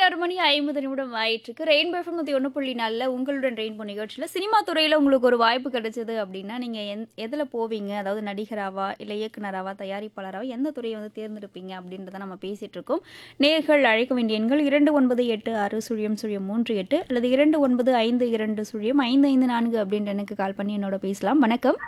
ஆறு மணி ஐம்பது நிமிடம் ஆயிட்டிருக்கு ரெயின்போ எஃப்எம் நூற்றி ஒன்று புள்ளி நாலில் உங்களுடன் ரெயின்போ நிகழ்ச்சியில் சினிமா துறையில் உங்களுக்கு ஒரு வாய்ப்பு கிடைச்சது அப்படின்னா நீங்கள் எந் எதில் போவீங்க அதாவது நடிகராவா இல்லை இயக்குனராவா தயாரிப்பாளராவா எந்த துறையை வந்து தேர்ந்தெடுப்பீங்க அப்படின்றத நம்ம பேசிகிட்டு இருக்கோம் நேர்கள் அழைக்க வேண்டிய எண்கள் இரண்டு ஒன்பது எட்டு ஆறு சுழியம் சுழியம் மூன்று எட்டு அல்லது இரண்டு ஒன்பது ஐந்து இரண்டு சுழியம் ஐந்து ஐந்து நான்கு அப்படின்ற எனக்கு கால் பண்ணி என்னோட பேசலாம் வணக்கம்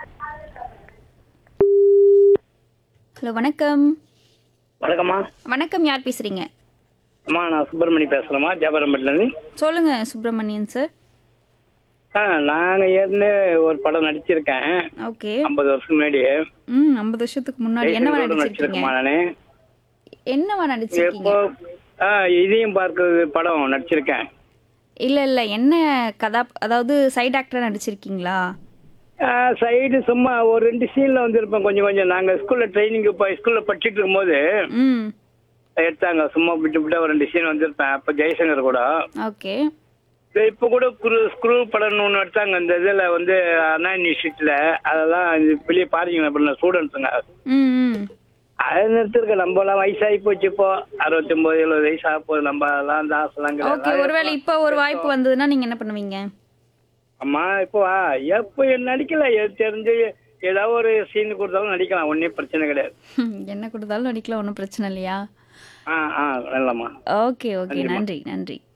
ஹலோ வணக்கம் வணக்கம்மா வணக்கம் யார் பேசுகிறீங்க அம்மா நான் சுப்பிரமணி பேசுகிறேம்மா ஜாபரம்பட்டிலேருந்து சொல்லுங்க சுப்பிரமணியன் சார் ஆ நான் ஏற்கனவே ஒரு படம் நடிச்சிருக்கேன் ஓகே ஐம்பது வருஷம் முன்னாடி ம் ஐம்பது வருஷத்துக்கு முன்னாடி என்னவா ஜெயசங்கரோட நடிச்சிருக்கீங்க நடிச்சிருக்கேம்மா நான் என்னவா நடிச்சிருக்கீங்க இப்போ ஆ இதையும் பார்க்கறது படம் நடிச்சிருக்கேன் இல்ல இல்ல என்ன கதா அதாவது சைடு ஆக்டரா நடிச்சிருக்கீங்களா சைடு சும்மா ஒரு ரெண்டு சீனில் வந்திருப்பேன் கொஞ்சம் கொஞ்சம் நாங்கள் ஸ்கூலில் ட்ரைனிங் இப்போ ஸ்கூலில் படிச்சுட்டு இருக்கும்போது ம் எடுத்தாங்க சும்மா விட்டு விட்டு ஒரு ரெண்டு சீன் வந்திருப்பேன் அப்போ ஜெயசங்கர் கூட ஓகே இப்போ கூட குரு ஸ்க்ரூ படம்னு ஒன்று எடுத்தாங்க இந்த இதில் வந்து அண்ணா யூனிவர்சிட்டியில் அதெல்லாம் இது வெளியே பாருங்க பண்ண ஸ்டூடெண்ட்ஸுங்க ம் ம் அது நிறுத்திருக்க நம்ம எல்லாம் வயசாகி போச்சு இப்போ அறுபத்தி ஒன்பது எழுபது வயசு ஆக போகுது நம்ம எல்லாம் இந்த ஆசைலாம் ஓகே கிடையாது ஒருவேளை இப்போ ஒரு வாய்ப்பு வந்ததுன்னா நீங்க என்ன பண்ணுவீங்க அம்மா இப்போ ஆ, எப்போ நடிக்கல எது தெரிஞ்சு ஏதாவது ஒரு சீன் கொடுத்தாலும் நடிக்கலாம் ஒன்றும் பிரச்சனை கிடையாது என்ன கொடுத்தாலும் நடிக்கலாம் ஒன்றும் பிரச்சனை இல்லையா ஆ ஆ நல்லம்மா ஓகே ஓகே நன்றி நன்றி